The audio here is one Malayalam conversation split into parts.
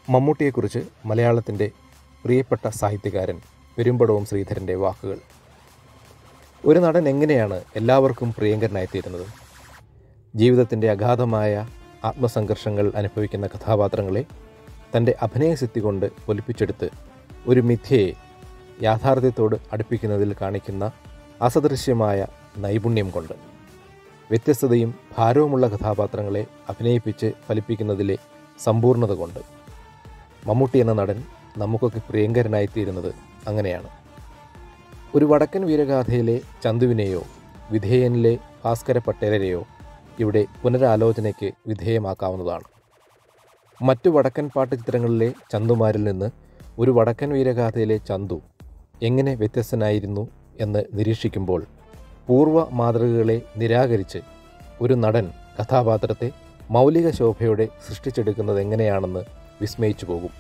മമ്മൂട്ടിയെക്കുറിച്ച് മലയാളത്തിൻ്റെ പ്രിയപ്പെട്ട സാഹിത്യകാരൻ പെരുമ്പടവും ശ്രീധരൻ്റെ വാക്കുകൾ ഒരു നടൻ എങ്ങനെയാണ് എല്ലാവർക്കും പ്രിയങ്കരനായിത്തീരുന്നത് ജീവിതത്തിൻ്റെ അഗാധമായ ആത്മസംഘർഷങ്ങൾ അനുഭവിക്കുന്ന കഥാപാത്രങ്ങളെ തൻ്റെ അഭിനയസിദ്ധി കൊണ്ട് പൊലിപ്പിച്ചെടുത്ത് ഒരു മിഥ്യയെ യാഥാർത്ഥ്യത്തോട് അടുപ്പിക്കുന്നതിൽ കാണിക്കുന്ന അസദൃശ്യമായ നൈപുണ്യം കൊണ്ട് വ്യത്യസ്തതയും ഭാരവുമുള്ള കഥാപാത്രങ്ങളെ അഭിനയിപ്പിച്ച് ഫലിപ്പിക്കുന്നതിലെ സമ്പൂർണ്ണത കൊണ്ട് മമ്മൂട്ടി എന്ന നടൻ നമുക്കൊക്കെ പ്രിയങ്കരനായിത്തീരുന്നത് അങ്ങനെയാണ് ഒരു വടക്കൻ വീരഗാഥയിലെ ചന്തുവിനെയോ വിധേയനിലെ ഭാസ്കര പട്ടേലരെയോ ഇവിടെ പുനരാലോചനയ്ക്ക് വിധേയമാക്കാവുന്നതാണ് മറ്റു വടക്കൻ പാട്ട് ചിത്രങ്ങളിലെ ചന്തുമാരിൽ നിന്ന് ഒരു വടക്കൻ വീരഗാഥയിലെ ചന്തു എങ്ങനെ വ്യത്യസ്തനായിരുന്നു എന്ന് നിരീക്ഷിക്കുമ്പോൾ പൂർവ്വ മാതൃകകളെ നിരാകരിച്ച് ഒരു നടൻ കഥാപാത്രത്തെ മൗലിക ശോഭയോടെ സൃഷ്ടിച്ചെടുക്കുന്നത് എങ്ങനെയാണെന്ന് വിസ്മയിച്ചു പോകും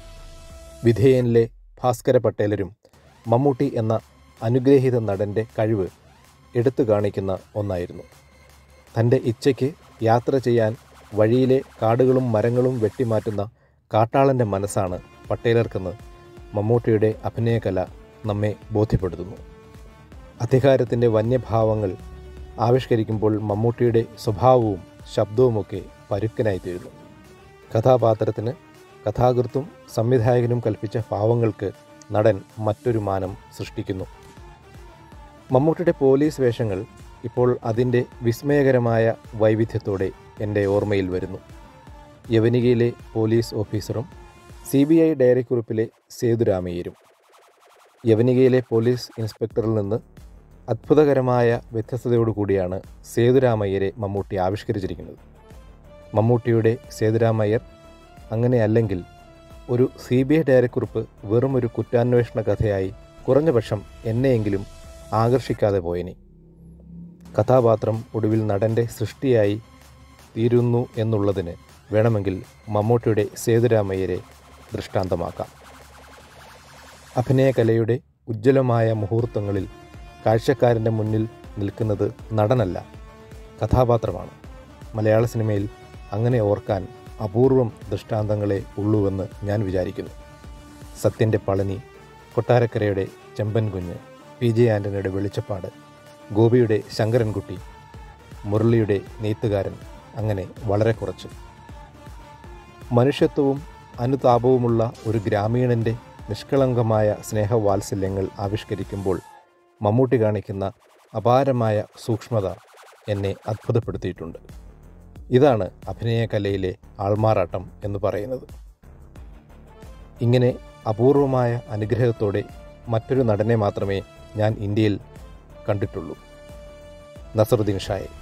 വിധേയനിലെ ഭാസ്കര പട്ടേലരും മമ്മൂട്ടി എന്ന അനുഗ്രഹീത നടൻ്റെ കഴിവ് എടുത്തു കാണിക്കുന്ന ഒന്നായിരുന്നു തൻ്റെ ഇച്ഛയ്ക്ക് യാത്ര ചെയ്യാൻ വഴിയിലെ കാടുകളും മരങ്ങളും വെട്ടിമാറ്റുന്ന കാട്ടാളൻ്റെ മനസ്സാണ് പട്ടേലർക്കെന്ന് മമ്മൂട്ടിയുടെ അഭിനയകല നമ്മെ ബോധ്യപ്പെടുത്തുന്നു അധികാരത്തിൻ്റെ വന്യഭാവങ്ങൾ ആവിഷ്കരിക്കുമ്പോൾ മമ്മൂട്ടിയുടെ സ്വഭാവവും ശബ്ദവുമൊക്കെ പരുക്കനായിത്തീരുന്നു കഥാപാത്രത്തിന് കഥാകൃത്തും സംവിധായകനും കൽപ്പിച്ച ഭാവങ്ങൾക്ക് നടൻ മറ്റൊരു മാനം സൃഷ്ടിക്കുന്നു മമ്മൂട്ടിയുടെ പോലീസ് വേഷങ്ങൾ ഇപ്പോൾ അതിൻ്റെ വിസ്മയകരമായ വൈവിധ്യത്തോടെ എൻ്റെ ഓർമ്മയിൽ വരുന്നു യവനികയിലെ പോലീസ് ഓഫീസറും സി ബി ഐ ഡയറിക്കുറിപ്പിലെ സേതുരാമയ്യരും യവനികയിലെ പോലീസ് ഇൻസ്പെക്ടറിൽ നിന്ന് അത്ഭുതകരമായ വ്യത്യസ്തതയോടുകൂടിയാണ് സേതുരാമയ്യരെ മമ്മൂട്ടി ആവിഷ്കരിച്ചിരിക്കുന്നത് മമ്മൂട്ടിയുടെ സേതുരാമയ്യർ അങ്ങനെയല്ലെങ്കിൽ ഒരു സി ബി ഐ ഡയറിക്കുറിപ്പ് വെറും ഒരു കുറ്റാന്വേഷണ കഥയായി കുറഞ്ഞപക്ഷം എന്നെയെങ്കിലും ആകർഷിക്കാതെ പോയനി കഥാപാത്രം ഒടുവിൽ നടൻ്റെ സൃഷ്ടിയായി തീരുന്നു എന്നുള്ളതിന് വേണമെങ്കിൽ മമ്മൂട്ടിയുടെ സേതുരാമയ്യരെ ദൃഷ്ടാന്തമാക്കാം അഭിനയകലയുടെ ഉജ്ജ്വലമായ മുഹൂർത്തങ്ങളിൽ കാഴ്ചക്കാരൻ്റെ മുന്നിൽ നിൽക്കുന്നത് നടനല്ല കഥാപാത്രമാണ് മലയാള സിനിമയിൽ അങ്ങനെ ഓർക്കാൻ അപൂർവം ദൃഷ്ടാന്തങ്ങളെ ഉള്ളൂവെന്ന് ഞാൻ വിചാരിക്കുന്നു സത്യൻ്റെ പളനി കൊട്ടാരക്കരയുടെ ചെമ്പൻ കുഞ്ഞ് പി ജെ ആൻ്റണിയുടെ വെളിച്ചപ്പാട് ഗോപിയുടെ ശങ്കരൻകുട്ടി മുരളിയുടെ നെയ്ത്തുകാരൻ അങ്ങനെ വളരെ കുറച്ച് മനുഷ്യത്വവും അനുതാപവുമുള്ള ഒരു ഗ്രാമീണൻ്റെ നിഷ്കളങ്കമായ സ്നേഹവാത്സല്യങ്ങൾ ആവിഷ്കരിക്കുമ്പോൾ മമ്മൂട്ടി കാണിക്കുന്ന അപാരമായ സൂക്ഷ്മത എന്നെ അത്ഭുതപ്പെടുത്തിയിട്ടുണ്ട് ഇതാണ് അഭിനയകലയിലെ ആൾമാറാട്ടം എന്ന് പറയുന്നത് ഇങ്ങനെ അപൂർവമായ അനുഗ്രഹത്തോടെ മറ്റൊരു നടനെ മാത്രമേ ഞാൻ ഇന്ത്യയിൽ കണ്ടിട്ടുള്ളൂ നസറുദ്ദീൻ ഷായെ